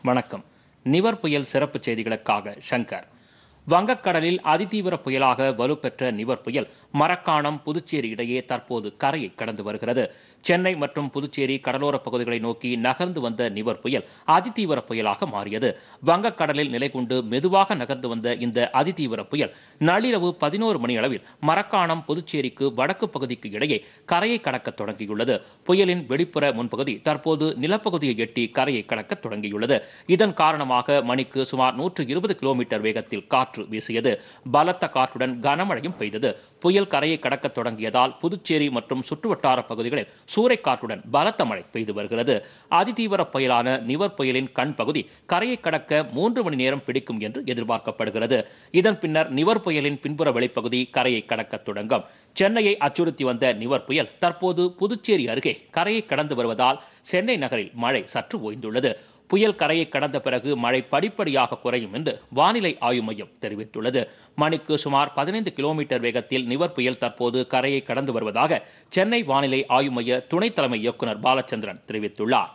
வணக்கம் நிவர் புயல் சிறப்பு செய்திகளுக்காக சங்கர் வங்கக்கடலில் அதிதீவிர புயலாக வலுப்பெற்ற நிவர் புயல் மரக்காணம் புதுச்சேரி இடையே தற்போது கரையை கடந்து வருகிறது சென்னை மற்றும் புதுச்சேரி கடலோரப் பகுதிகளை நோக்கி நகர்ந்து வந்த நிவர் புயல் அதிதீவிர புயலாக மாறியது வங்கக்கடலில் நிலை கொண்டு மெதுவாக நகர்ந்து வந்த இந்த அதிதீவிர புயல் நள்ளிரவு பதினோரு மணி அளவில் மரக்காணம் புதுச்சேரிக்கு வடக்கு பகுதிக்கு இடையே கரையை கடக்க தொடங்கியுள்ளது புயலின் வெளிப்புற முன்பகுதி தற்போது நிலப்பகுதியை எட்டி கரையை கடக்க தொடங்கியுள்ளது இதன் காரணமாக மணிக்கு சுமார் நூற்று இருபது கிலோமீட்டர் வேகத்தில் காற்று வீசியது பலத்த காற்றுடன் கனமழையும் பெய்தது புயல் கரையை கடக்க தொடங்கியதால் புதுச்சேரி மற்றும் சுற்றுவட்டார பகுதிகளில் சூறைக்காற்றுடன் பலத்த மழை பெய்து வருகிறது அதிதீவிர புயலான நிவர் புயலின் கண் பகுதி கரையை கடக்க மூன்று மணி நேரம் பிடிக்கும் என்று எதிர்பார்க்கப்படுகிறது இதன் பின்னர் நிவர் புயலின் பின்புற வெளிப்பகுதி கரையை கடக்க தொடங்கும் சென்னையை அச்சுறுத்தி வந்த நிவர் புயல் தற்போது புதுச்சேரி அருகே கரையை கடந்து வருவதால் சென்னை நகரில் மழை சற்று ஓய்ந்துள்ளது புயல் கரையை கடந்த பிறகு மழை படிப்படியாக குறையும் என்று வானிலை ஆய்வு மையம் தெரிவித்துள்ளது மணிக்கு சுமார் பதினைந்து கிலோமீட்டர் வேகத்தில் நிவர் புயல் தற்போது கரையை கடந்து வருவதாக சென்னை வானிலை ஆய்வு மைய துணைத் தலைமை இயக்குநர் பாலச்சந்திரன் தெரிவித்துள்ளார்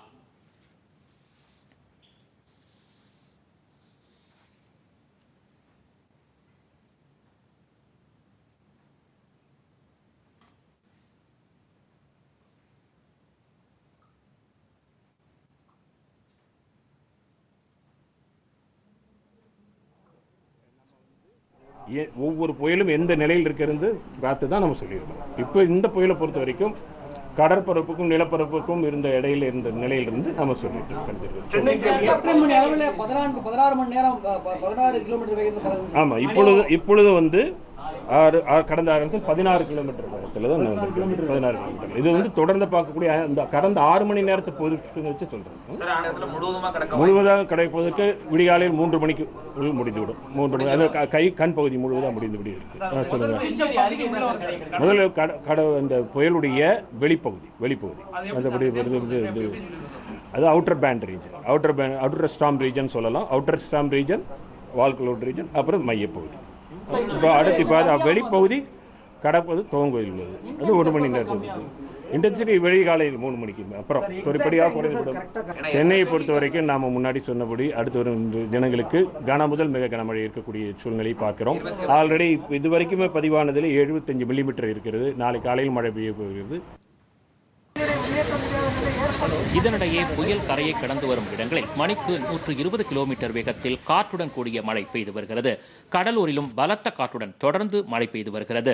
ஏ- ஒவ்வொரு புயலும் எந்த நிலையில் இருக்கிறது பார்த்து தான் நம்ம சொல்லியிருக்கோம் இப்போ இந்த புயலை பொறுத்த வரைக்கும் கடற்பரப்புக்கும் நிலப்பரப்புக்கும் இருந்த இடையில இருந்த நிலையிலிருந்து நம்ம சொல்லிட்டு இருக்கோம். எத்தனை மணி அளவில் பதினான்கு பதினாறு மணி நேரம் ப- ப- பதினாறு கிலோமீட்டர் வேகத்தில் பறந்து ஆமாம் இப்பொழுது இப்பொழுது வந்து ஆறு ஆ- கடந்த ஆறு பதினாறு கிலோமீட்டர் வேகத்தில் தான் வந்திருக்கு பதினாறு கிலோமீட்டர் இது வந்து தொடர்ந்து பார்க்கக்கூடிய அந்த கடந்த ஆறு மணி நேரத்தை பொறுத்து வச்சு சொல்கிறேன் சார் ஆண்டத்துல முழுவதுமா கடக்க முழுவதாக கிடைப்பதற்கு விடிகாலையில் மூன்று மணிக்கு உள் முடிந்துவிடும் மூன்று மணி அது க- கை கண் பகுதி முழுவதாக முடிந்து விடி இருக்கு ஆ, சொல்லுங்க முதல்ல கட கட இந்த புயலுடைய வெளிப்பகுதி வெளிப்பகுதி அந்த படி வருது வந்து இது அது outer band region outer band outer storm region சொல்லலாம் outer storm region wall cloud region அப்புறம் மையப்பகுதி இப்போ அடுத்து இப்போ அது வெளிப்பகுதி கடப்பது துவங்குவதில் உள்ளது அது ஒரு மணி நேரத்துக்கு இன்டென்சிட்டி வெளிகாலையில் மூணு மணிக்கு அப்புறம் தொரிப்படியாக குறைந்துவிடும் சென்னையை பொறுத்த வரைக்கும் நாம் முன்னாடி சொன்னபடி அடுத்து வரும் இந்த தினங்களுக்கு கன முதல் மிக கனமழை இருக்கக்கூடிய சூழ்நிலையை பார்க்கிறோம் ஆல்ரெடி இது வரைக்குமே பதிவானதில் எழுபத்தஞ்சு மில்லிமீட்டர் இருக்கிறது நாளை காலையில் மழை பெய்ய போகிறது இதனிடையே புயல் கரையை கடந்து வரும் இடங்களில் மணிக்கு நூற்று இருபது கிலோமீட்டர் வேகத்தில் காற்றுடன் கூடிய மழை பெய்து வருகிறது கடலூரிலும் பலத்த காற்றுடன் தொடர்ந்து மழை பெய்து வருகிறது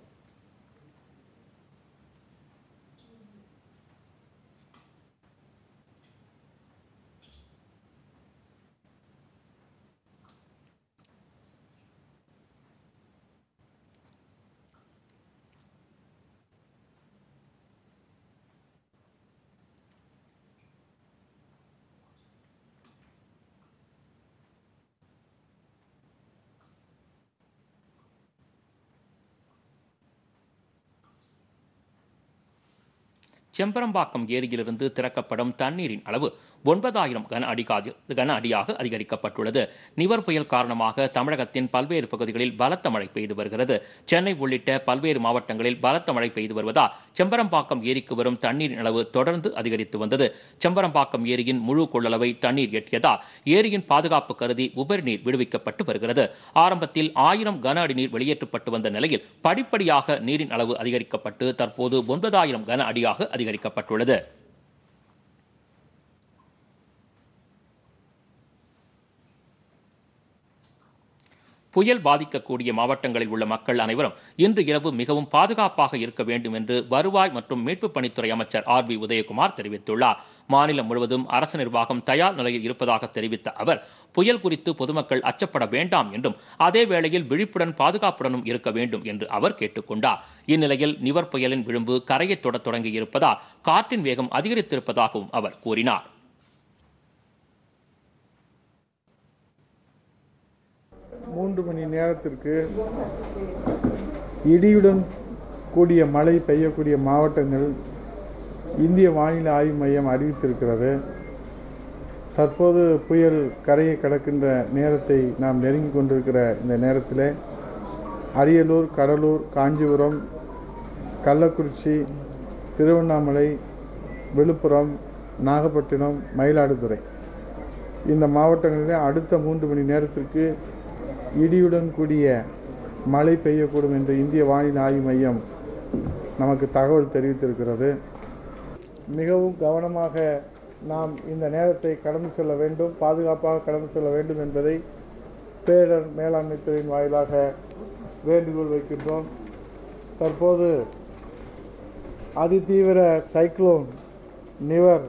செம்பரம்பாக்கம் ஏரியிலிருந்து திறக்கப்படும் தண்ணீரின் அளவு ஒன்பதாயிரம் கன அடிகாது கன அடியாக அதிகரிக்கப்பட்டுள்ளது நிவர் புயல் காரணமாக தமிழகத்தின் பல்வேறு பகுதிகளில் பலத்த மழை பெய்து வருகிறது சென்னை உள்ளிட்ட பல்வேறு மாவட்டங்களில் பலத்த மழை பெய்து வருவதால் செம்பரம்பாக்கம் ஏரிக்கு வரும் தண்ணீரின் அளவு தொடர்ந்து அதிகரித்து வந்தது செம்பரம்பாக்கம் ஏரியின் முழு கொள்ளளவை தண்ணீர் எட்டியதால் ஏரியின் பாதுகாப்பு கருதி உபரி நீர் விடுவிக்கப்பட்டு வருகிறது ஆரம்பத்தில் ஆயிரம் கன அடி நீர் வெளியேற்றப்பட்டு வந்த நிலையில் படிப்படியாக நீரின் அளவு அதிகரிக்கப்பட்டு தற்போது ஒன்பதாயிரம் கன அடியாக அதிகரிக்கப்பட்டுள்ளது புயல் பாதிக்கக்கூடிய மாவட்டங்களில் உள்ள மக்கள் அனைவரும் இன்று இரவு மிகவும் பாதுகாப்பாக இருக்க வேண்டும் என்று வருவாய் மற்றும் மீட்புப் பணித்துறை அமைச்சர் ஆர் பி உதயகுமார் தெரிவித்துள்ளார் மாநிலம் முழுவதும் அரசு நிர்வாகம் தயார் நிலையில் இருப்பதாக தெரிவித்த அவர் புயல் குறித்து பொதுமக்கள் அச்சப்பட வேண்டாம் என்றும் அதே வேளையில் விழிப்புடன் பாதுகாப்புடனும் இருக்க வேண்டும் என்று அவர் கேட்டுக்கொண்டார் இந்நிலையில் நிவர் புயலின் விளிம்பு கரையை தொடத் தொடங்கியிருப்பதால் காற்றின் வேகம் அதிகரித்திருப்பதாகவும் அவர் கூறினார் மூன்று மணி நேரத்திற்கு இடியுடன் கூடிய மழை பெய்யக்கூடிய மாவட்டங்கள் இந்திய வானிலை ஆய்வு மையம் அறிவித்திருக்கிறது தற்போது புயல் கரையை கடக்கின்ற நேரத்தை நாம் நெருங்கி கொண்டிருக்கிற இந்த நேரத்தில் அரியலூர் கடலூர் காஞ்சிபுரம் கள்ளக்குறிச்சி திருவண்ணாமலை விழுப்புரம் நாகப்பட்டினம் மயிலாடுதுறை இந்த மாவட்டங்களில் அடுத்த மூன்று மணி நேரத்திற்கு இடியுடன் கூடிய மழை பெய்யக்கூடும் என்று இந்திய வானிலை ஆய்வு மையம் நமக்கு தகவல் தெரிவித்திருக்கிறது மிகவும் கவனமாக நாம் இந்த நேரத்தை கடந்து செல்ல வேண்டும் பாதுகாப்பாக கடந்து செல்ல வேண்டும் என்பதை பேரிடர் மேலாண்மை துறையின் வாயிலாக வேண்டுகோள் வைக்கின்றோம் தற்போது அதிதீவிர சைக்ளோன் நிவர்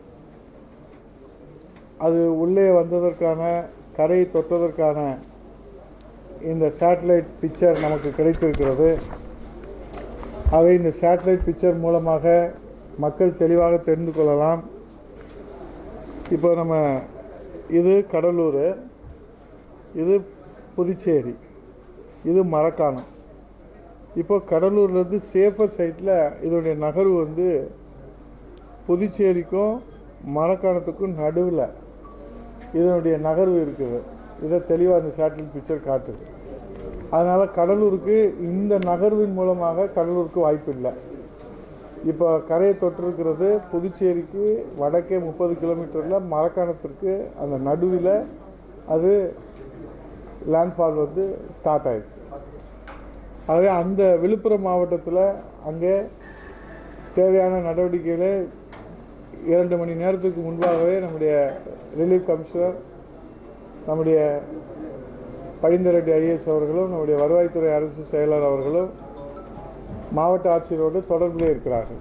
அது உள்ளே வந்ததற்கான கரையை தொட்டதற்கான இந்த சேட்டலைட் பிக்சர் நமக்கு கிடைத்திருக்கிறது ஆக இந்த சேட்டலைட் பிக்சர் மூலமாக மக்கள் தெளிவாக தெரிந்து கொள்ளலாம் இப்போ நம்ம இது கடலூர் இது புதுச்சேரி இது மரக்காணம் இப்போ கடலூர்லேருந்து சேஃபர் சைட்டில் இதோடைய நகர்வு வந்து புதுச்சேரிக்கும் மரக்காணத்துக்கும் நடுவில் இதனுடைய நகர்வு இருக்குது இதை தெளிவாக அந்த சேட்டலைட் பிக்சர் காட்டுது அதனால் கடலூருக்கு இந்த நகர்வின் மூலமாக கடலூருக்கு வாய்ப்பு இல்லை இப்போ கரையை தொட்டிருக்கிறது புதுச்சேரிக்கு வடக்கே முப்பது கிலோமீட்டரில் மரக்காணத்திற்கு அந்த நடுவில் அது லேண்ட்ஃபால் வந்து ஸ்டார்ட் ஆயிருக்கு ஆகவே அந்த விழுப்புரம் மாவட்டத்தில் அங்கே தேவையான நடவடிக்கைகளை இரண்டு மணி நேரத்துக்கு முன்பாகவே நம்முடைய ரிலீஃப் கமிஷனர் நம்முடைய பழிந்தரெட்டி ஐஏஎஸ் அவர்களும் நம்முடைய வருவாய்த்துறை அரசு செயலர் அவர்களும் மாவட்ட ஆட்சியரோடு தொடர்பிலே இருக்கிறார்கள்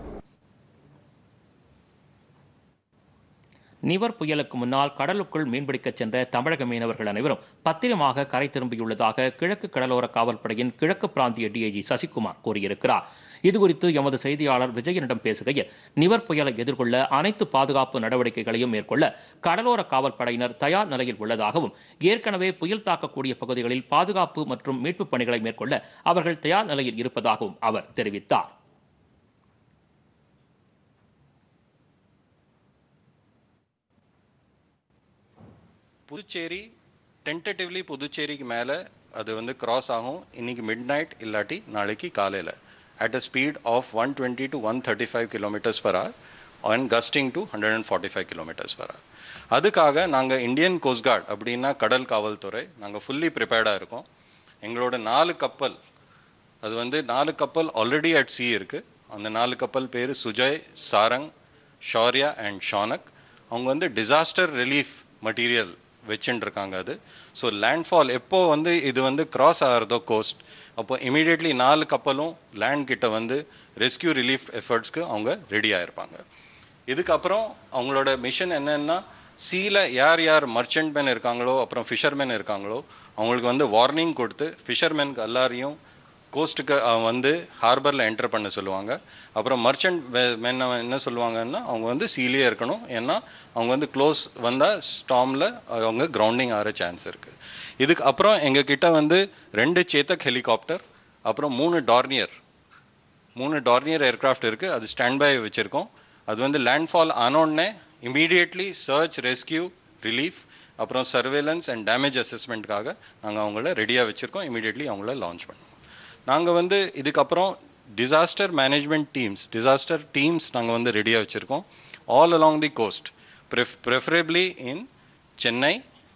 நிவர் புயலுக்கு முன்னால் கடலுக்குள் மீன்பிடிக்கச் சென்ற தமிழக மீனவர்கள் அனைவரும் பத்திரமாக கரை திரும்பியுள்ளதாக கிழக்கு கடலோர காவல்படையின் கிழக்கு பிராந்திய டிஐஜி சசிகுமார் கூறியிருக்கிறார் இதுகுறித்து எமது செய்தியாளர் விஜயனிடம் பேசுகையில் நிவர் புயலை எதிர்கொள்ள அனைத்து பாதுகாப்பு நடவடிக்கைகளையும் மேற்கொள்ள கடலோர காவல்படையினர் தயார் நிலையில் உள்ளதாகவும் ஏற்கனவே புயல் தாக்கக்கூடிய பகுதிகளில் பாதுகாப்பு மற்றும் மீட்புப் பணிகளை மேற்கொள்ள அவர்கள் தயார் நிலையில் இருப்பதாகவும் அவர் தெரிவித்தார் புதுச்சேரி டென்டேட்டிவ்லி புதுச்சேரிக்கு மேலே அது வந்து கிராஸ் ஆகும் இன்னைக்கு மிட் நைட் இல்லாட்டி நாளைக்கு காலையில் at a speed of one twenty to one thirty five kilometres per hour and gusting to hundred and forty five kilometres per hour அதுக்காக நாங்கள் இந்தியன் கோஸ்ட்கார்ட் அப்படின்னா கடல் காவல்துறை நாங்கள் ஃபுல்லி ப்ரிப்பேர்டாக இருக்கோம் எங்களோட நாலு கப்பல் அது வந்து நாலு கப்பல் ஆல்ரெடி அட் சி இருக்குது அந்த நாலு கப்பல் பேர் சுஜய் சாரங் ஷௌர்யா அண்ட் ஷானக் அவங்க வந்து டிசாஸ்டர் ரிலீஃப் மெட்டீரியல் வச்சுட்டு இருக்காங்க அது ஸோ லேண்ட்ஃபால் எப்போ வந்து இது வந்து கிராஸ் ஆகிறதோ கோஸ்ட் அப்போ இமீடியட்லி நாலு கப்பலும் லேண்ட் கிட்ட வந்து ரெஸ்கியூ ரிலீஃப் எஃபர்ட்ஸ்க்கு அவங்க ரெடி ஆயிருப்பாங்க இதுக்கப்புறம் அவங்களோட மிஷன் என்னன்னா சீல யார் யார் மர்ச்சன்ட் மேன் இருக்காங்களோ அப்புறம் ஃபிஷர்மேன் இருக்காங்களோ அவங்களுக்கு வந்து வார்னிங் கொடுத்து ஃபிஷர்மேனுக்கு எல்லாரையும் கோஸ்ட்டுக்கு வந்து ஹார்பரில் என்டர் பண்ண சொல்லுவாங்க அப்புறம் மர்ச்சன்ட் மென் என்ன சொல்லுவாங்கன்னா அவங்க வந்து சீலே இருக்கணும் ஏன்னா அவங்க வந்து க்ளோஸ் வந்தால் ஸ்டாமில் அவங்க கிரவுண்டிங் ஆகிற சான்ஸ் இருக்குது இதுக்கு அப்புறம் எங்கள் கிட்ட வந்து ரெண்டு சேத்தக் ஹெலிகாப்டர் அப்புறம் மூணு டார்னியர் மூணு டார்னியர் ஏர்க்ராஃப்ட் இருக்குது அது ஸ்டாண்ட் பை வச்சுருக்கோம் அது வந்து லேண்ட்ஃபால் ஆனோடனே இமீடியட்லி சர்ச் ரெஸ்கியூ ரிலீஃப் அப்புறம் சர்வேலன்ஸ் அண்ட் டேமேஜ் அசஸ்மெண்ட்காக நாங்கள் அவங்கள ரெடியாக வச்சுருக்கோம் இமீடியட்லி அவங்கள லான்ச் பண்ணுவோம் நாங்கள் வந்து இதுக்கப்புறம் disaster management teams disaster teams நாங்கள் வந்து ரெடியாக வச்சுருக்கோம் all along the coast pref preferably in Chennai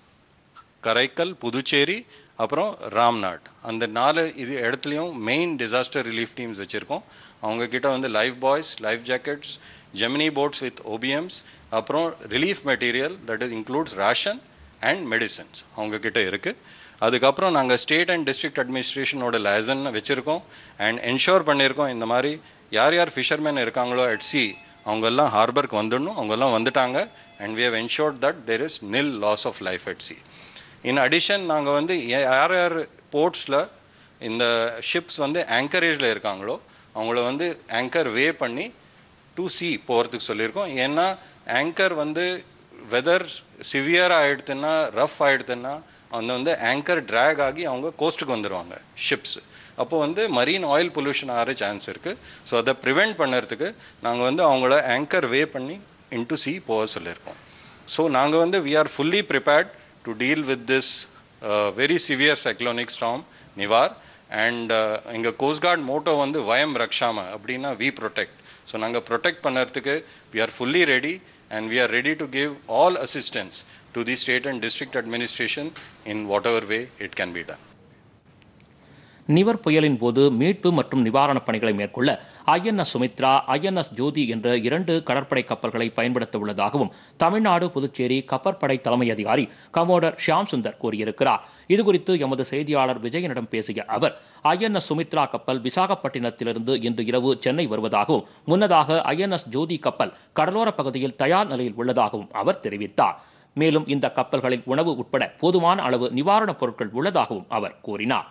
Karaikal Puducherry அப்புறம் ராம்நாட் அந்த நாலு இது இடத்துலையும் மெயின் டிசாஸ்டர் ரிலீஃப் டீம்ஸ் வச்சுருக்கோம் அவங்க கிட்ட வந்து life buoys life jackets Gemini boats with OBMs அப்புறம் relief material that is includes ration and medicines அவங்க கிட்ட இருக்குது அதுக்கப்புறம் நாங்கள் ஸ்டேட் அண்ட் டிஸ்ட்ரிக்ட் அட்மினிஸ்ட்ரேஷனோட லைசன் வச்சுருக்கோம் அண்ட் என்ஷோர் பண்ணியிருக்கோம் இந்த மாதிரி யார் யார் ஃபிஷர்மேன் இருக்காங்களோ அட் சி அவங்கெல்லாம் ஹார்பருக்கு வந்துடணும் அவங்கெல்லாம் வந்துட்டாங்க and we have ensured that there is nil loss of life at sea in addition நாங்கள் வந்து யா- யார் யார் போர்ட்ஸில் இந்த ஷிப்ஸ் வந்து ஆங்கரேஜில் இருக்காங்களோ அவங்கள வந்து ஆங்கர் வே பண்ணி டு சி போகிறதுக்கு சொல்லியிருக்கோம் ஏன்னா ஆங்கர் வந்து வெதர் சிவியராக ஆகிடுதுன்னா ரஃப் ஆகிடுதுன்னா அந்த வந்து ஆங்கர் ட்ராக் ஆகி அவங்க கோஸ்ட்டுக்கு வந்துடுவாங்க ஷிப்ஸ் அப்போ வந்து மரீன் ஆயில் பொல்யூஷன் ஆகிற சான்ஸ் இருக்குது ஸோ அதை ப்ரிவெண்ட் பண்ணுறதுக்கு நாங்கள் வந்து அவங்கள ஆங்கர் வே பண்ணி இன்டு சி போக சொல்லியிருக்கோம் ஸோ நாங்கள் வந்து we are fully prepared to deal with this very severe cyclonic storm Nivar and எங்கள் கோஸ்ட்கார்ட் மோட்டோ வந்து வயம் ரக்ஷாம அப்படின்னா வி ப்ரொடெக்ட் ஸோ நாங்கள் ப்ரொடெக்ட் பண்ணுறதுக்கு we are fully ready and we are ready to give all assistance to the state and district administration in whatever way it can be done. Nivar புயலின் போது மீட்பு மற்றும் நிவாரணப் பணிகளை மேற்கொள்ள ஐஎன்எஸ் சுமித்ரா ஐஎன்எஸ் ஜோதி என்ற இரண்டு கடற்படை கப்பல்களை பயன்படுத்த உள்ளதாகவும் தமிழ்நாடு புதுச்சேரி கப்பற்படை தலைமை அதிகாரி கமோடர் ஷியாம் சுந்தர் கூறியிருக்கிறார் இதுகுறித்து எமது செய்தியாளர் விஜயனிடம் பேசிய அவர் ஐஎன்எஸ் சுமித்ரா கப்பல் விசாகப்பட்டினத்திலிருந்து இன்று இரவு சென்னை வருவதாகவும் முன்னதாக ஐஎன்எஸ் ஜோதி கப்பல் கடலோரப் பகுதியில் தயார் நிலையில் உள்ளதாகவும் அவர் தெரிவித்தார் மேலும் இந்த கப்பல்களில் உணவு உட்பட போதுமான அளவு நிவாரணப் பொருட்கள் உள்ளதாகவும் அவர் கூறினார்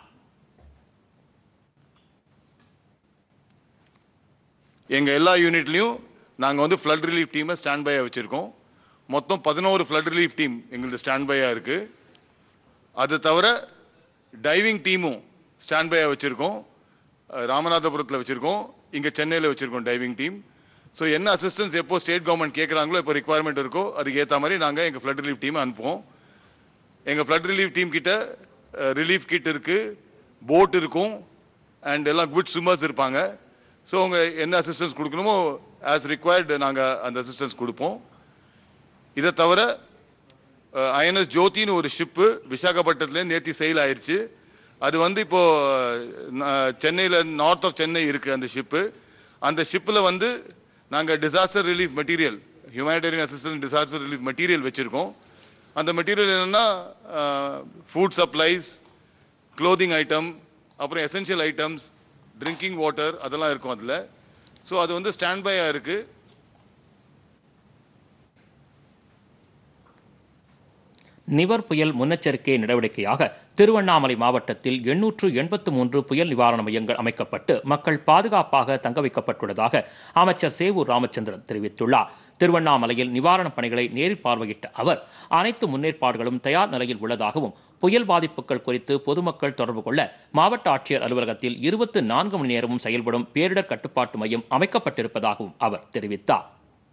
எங்கள் எல்லா யூனிட்லேயும் நாங்கள் வந்து ஃப்ளட் ரிலீஃப் டீமை ஸ்டாண்ட் பையாக வச்சுருக்கோம் மொத்தம் பதினோரு ஃப்ளட் ரிலீஃப் டீம் எங்களது ஸ்டாண்ட் பையாக இருக்குது அது தவிர டைவிங் டீமும் ஸ்டாண்ட் பையாக வச்சுருக்கோம் ராமநாதபுரத்தில் வச்சுருக்கோம் இங்கே சென்னையில் வச்சுருக்கோம் டைவிங் டீம் ஸோ என்ன அசிஸ்டன்ஸ் எப்போ ஸ்டேட் கவர்மெண்ட் கேட்குறாங்களோ இப்போ ரிக்குவயர்மெண்ட் இருக்கோ அதுக்கு ஏற்ற மாதிரி நாங்கள் எங்கள் ஃப்ளட் ரிலீஃப் டீமை அனுப்புவோம் எங்கள் ஃப்ளட் ரிலீஃப் டீம் கிட்ட ரிலீஃப் கிட் இருக்குது போட் இருக்கும் அண்ட் எல்லாம் குட் ஸ்விம்மர்ஸ் இருப்பாங்க ஸோ அவங்க என்ன அசிஸ்டன்ஸ் கொடுக்கணுமோ ஆஸ் ரிக்வயர்டு நாங்கள் அந்த அசிஸ்டன்ஸ் கொடுப்போம் இதை தவிர ஐஎன்எஸ் ஜோதின்னு ஒரு ஷிப்பு விசாகப்பட்டினத்துலேருந்து நேற்று செயல் ஆயிடுச்சு அது வந்து இப்போது சென்னையில் நார்த் ஆஃப் சென்னை இருக்குது அந்த ஷிப்பு அந்த ஷிப்பில் வந்து நாங்கள் disaster relief material humanitarian assistance disaster relief material வச்சுருக்கோம் அந்த மெட்டீரியல் என்னென்னா ஃபுட் சப்ளைஸ் க்ளோதிங் ஐட்டம் அப்புறம் எசென்ஷியல் ஐட்டம்ஸ் ட்ரிங்கிங் வாட்டர் அதெல்லாம் இருக்கும் அதில் ஸோ அது வந்து ஸ்டாண்ட் பையாக இருக்குது நிவர் புயல் முன்னெச்சரிக்கை நடவடிக்கையாக திருவண்ணாமலை மாவட்டத்தில் எண்ணூற்று எண்பத்து மூன்று புயல் நிவாரண மையங்கள் அமைக்கப்பட்டு மக்கள் பாதுகாப்பாக தங்க வைக்கப்பட்டுள்ளதாக அமைச்சர் சேவூர் ராமச்சந்திரன் தெரிவித்துள்ளார் திருவண்ணாமலையில் நிவாரணப் பணிகளை நேரில் பார்வையிட்ட அவர் அனைத்து முன்னேற்பாடுகளும் தயார் நிலையில் உள்ளதாகவும் புயல் பாதிப்புகள் குறித்து பொதுமக்கள் தொடர்பு கொள்ள மாவட்ட ஆட்சியர் அலுவலகத்தில் இருபத்து நான்கு மணி நேரமும் செயல்படும் பேரிடர் கட்டுப்பாட்டு மையம் அமைக்கப்பட்டிருப்பதாகவும் அவர் தெரிவித்தார்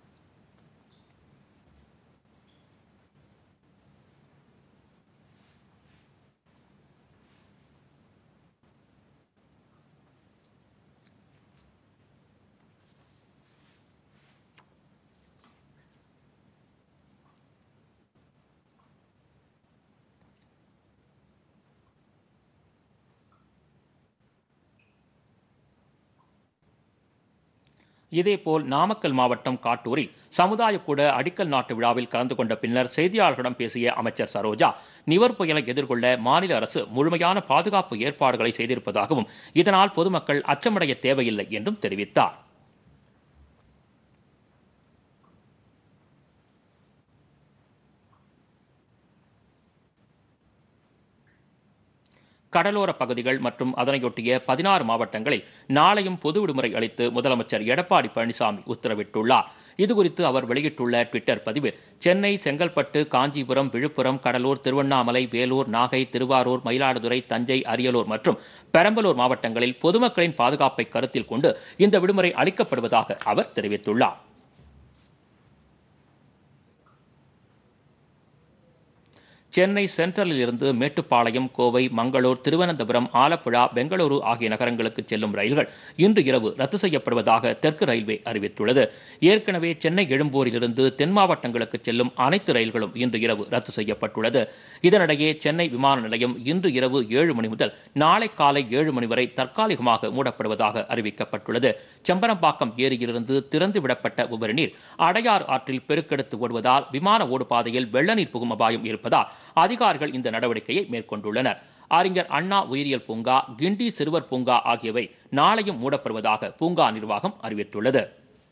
இதேபோல் நாமக்கல் மாவட்டம் காட்டூரில் சமுதாய கூட அடிக்கல் நாட்டு விழாவில் கலந்து கொண்ட பின்னர் செய்தியாளர்களிடம் பேசிய அமைச்சர் சரோஜா நிவர் புயலை எதிர்கொள்ள மாநில அரசு முழுமையான பாதுகாப்பு ஏற்பாடுகளை செய்திருப்பதாகவும் இதனால் பொதுமக்கள் அச்சமடைய தேவையில்லை என்றும் தெரிவித்தார் கடலோர பகுதிகள் மற்றும் அதனையொட்டிய பதினாறு மாவட்டங்களில் நாளையும் பொது விடுமுறை அளித்து முதலமைச்சர் எடப்பாடி பழனிசாமி உத்தரவிட்டுள்ளார் இதுகுறித்து அவர் வெளியிட்டுள்ள ட்விட்டர் பதிவில் சென்னை செங்கல்பட்டு காஞ்சிபுரம் விழுப்புரம் கடலூர் திருவண்ணாமலை வேலூர் நாகை திருவாரூர் மயிலாடுதுறை தஞ்சை அரியலூர் மற்றும் பெரம்பலூர் மாவட்டங்களில் பொதுமக்களின் பாதுகாப்பை கருத்தில் கொண்டு இந்த விடுமுறை அளிக்கப்படுவதாக அவர் தெரிவித்துள்ளார் சென்னை சென்ட்ரலில் இருந்து மேட்டுப்பாளையம் கோவை மங்களூர் திருவனந்தபுரம் ஆலப்புழா பெங்களூரு ஆகிய நகரங்களுக்கு செல்லும் ரயில்கள் இன்று இரவு ரத்து செய்யப்படுவதாக தெற்கு ரயில்வே அறிவித்துள்ளது ஏற்கனவே சென்னை எழும்பூரிலிருந்து தென் மாவட்டங்களுக்கு செல்லும் அனைத்து ரயில்களும் இன்று இரவு ரத்து செய்யப்பட்டுள்ளது இதனிடையே சென்னை விமான நிலையம் இன்று இரவு ஏழு மணி முதல் நாளை காலை ஏழு மணி வரை தற்காலிகமாக மூடப்படுவதாக அறிவிக்கப்பட்டுள்ளது செம்பரம்பாக்கம் ஏரியிலிருந்து திறந்துவிடப்பட்ட உபரி நீர் அடையாறு ஆற்றில் பெருக்கெடுத்து ஓடுவதால் விமான ஓடுபாதையில் வெள்ள நீர் புகும் அபாயம் இருப்பதால் அதிகாரிகள் இந்த நடவடிக்கையை மேற்கொண்டுள்ளனர் அறிஞர் அண்ணா உயிரியல் பூங்கா கிண்டி சிறுவர் பூங்கா ஆகியவை நாளையும் மூடப்படுவதாக பூங்கா நிர்வாகம் அறிவித்துள்ளது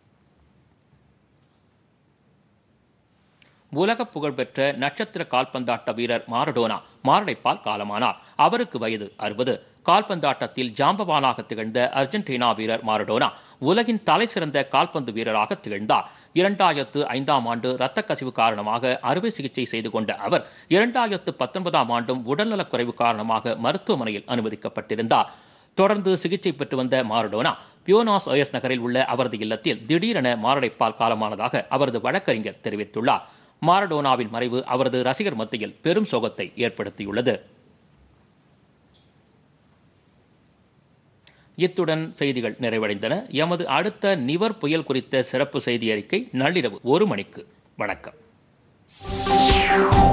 உலக புகழ்பெற்ற நட்சத்திர கால்பந்தாட்ட வீரர் மாரடோனா மாரடைப்பால் காலமானார் அவருக்கு வயது அறுபது கால்பந்தாட்டத்தில் ஜாம்பவானாக திகழ்ந்த அர்ஜென்டினா வீரர் மாரடோனா உலகின் தலைசிறந்த கால்பந்து வீரராக திகழ்ந்தார் இரண்டாயிரத்து ஐந்தாம் ஆண்டு இரத்த கசிவு காரணமாக அறுவை சிகிச்சை செய்து கொண்ட அவர் இரண்டாயிரத்து பத்தொன்பதாம் ஆண்டும் உடல்நலக்குறைவு காரணமாக மருத்துவமனையில் அனுமதிக்கப்பட்டிருந்தார் தொடர்ந்து சிகிச்சை பெற்று வந்த மாரடோனா பியோனாஸ் ஒயஸ் நகரில் உள்ள அவரது இல்லத்தில் திடீரென மாரடைப்பால் காலமானதாக அவரது வழக்கறிஞர் தெரிவித்துள்ளார் மாரடோனாவின் மறைவு அவரது ரசிகர் மத்தியில் பெரும் சோகத்தை ஏற்படுத்தியுள்ளது இத்துடன் செய்திகள் நிறைவடைந்தன எமது அடுத்த நிவர் புயல் குறித்த சிறப்பு செய்தி அறிக்கை நள்ளிரவு ஒரு மணிக்கு வணக்கம்